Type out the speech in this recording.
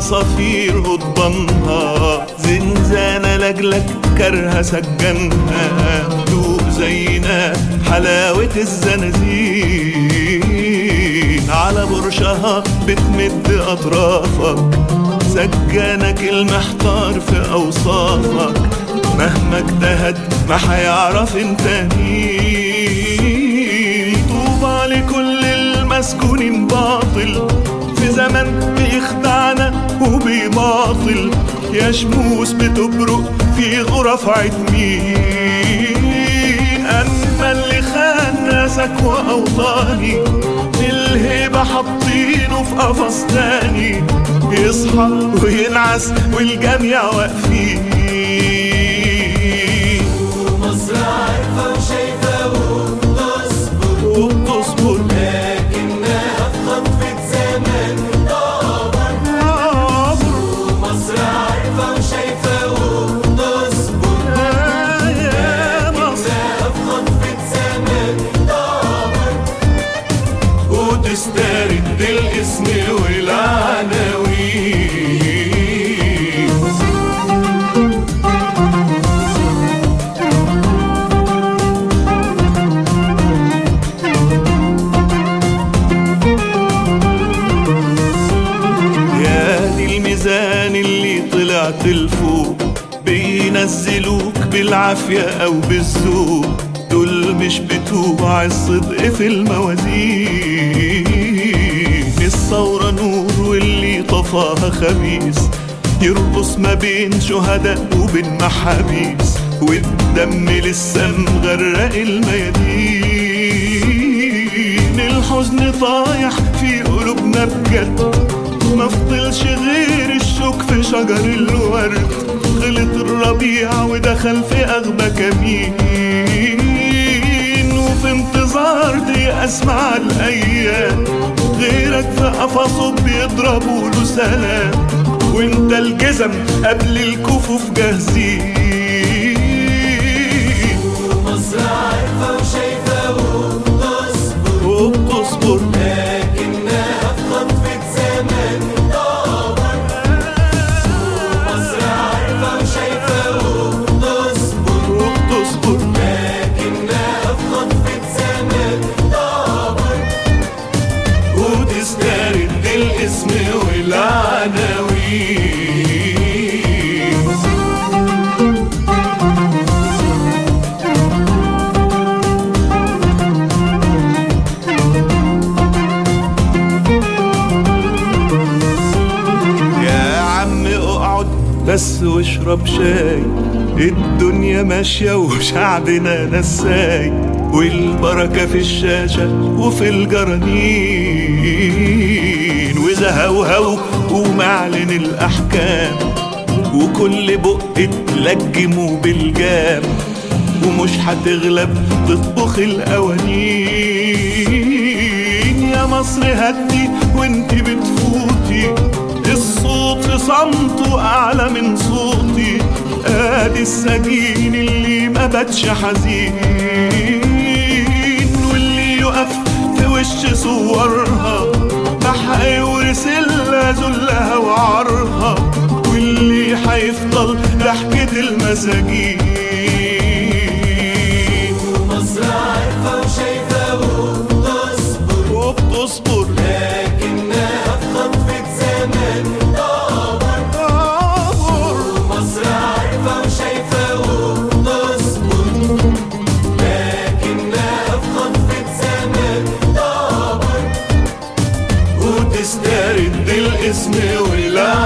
عصافير قضبانها زنزانة لجلك كرهة سجنها دوق زينا حلاوة الزنازين على برشها بتمد أطرافك سجانك المحتار في أوصافك مهما اجتهد ما حيعرف انت مين طوبى لكل المسجونين باطل في زمن بيخدعنا وبيماطل يا شموس بتبرق في غرف مين أما اللي خان ناسك وأوطاني الهيبة حاطينه في قفص تاني يصحى وينعس والجميع واقفين مصر عارفة وشايفة وبتصبر وبتصبر لكنها في خطفة زمن طابر مصر عارفة وشايفة وبتصبر يا مصر لكنها في خطفة زمن طابر وتسترد الاسم والعناوين يا دي الميزان اللي طلعت لفوق بينزلوك بالعافية أو بالذوق دول مش بتوع الصدق في الموازين الثورة نور واللي طفاها خبيث يرقص ما بين شهداء وبين محابيس والدم لسه مغرق الميادين الحزن طايح في قلوبنا بجد ما فضلش غير الشوك في شجر الورد غلط الربيع ودخل في أغبى كمين وفي انتظار دي أسمع الأيام غيرك في قفصه بيضربوا له سلام وانت الجزم قبل الكفوف جاهزين مصر عارفة وشايفة وبتصبر وبتصبر لكنها في خطفة زمن طابر مصر عارفة وشايفة وبتصبر وبتصبر لكنها في خطفة زمن طابر وتسترد الاسم والعناوين يا عم اقعد بس واشرب شاي الدنيا ماشية وشعبنا نساي والبركة في الشاشة وفي الجرانين وإذا هوهو ومعلن الأحكام وكل بق تلجمه بالجام ومش هتغلب تطبخ القوانين يا مصر هدي وانت بتفوتي الصوت في صمته اعلى من صوتي ادي السجين اللي ما باتش حزين واللي يقف في وش صورها ما هيورث الا ذلها وعارها واللي هيفضل ضحكة المساجين مصر عارفة وشايفة وبتصبر وبتصبر لكنها في خطفة زمن طابر مصر عارفة وشايفة وبتصبر لكنها في خطفة زمن طابر وتسترد الاسم والعناوين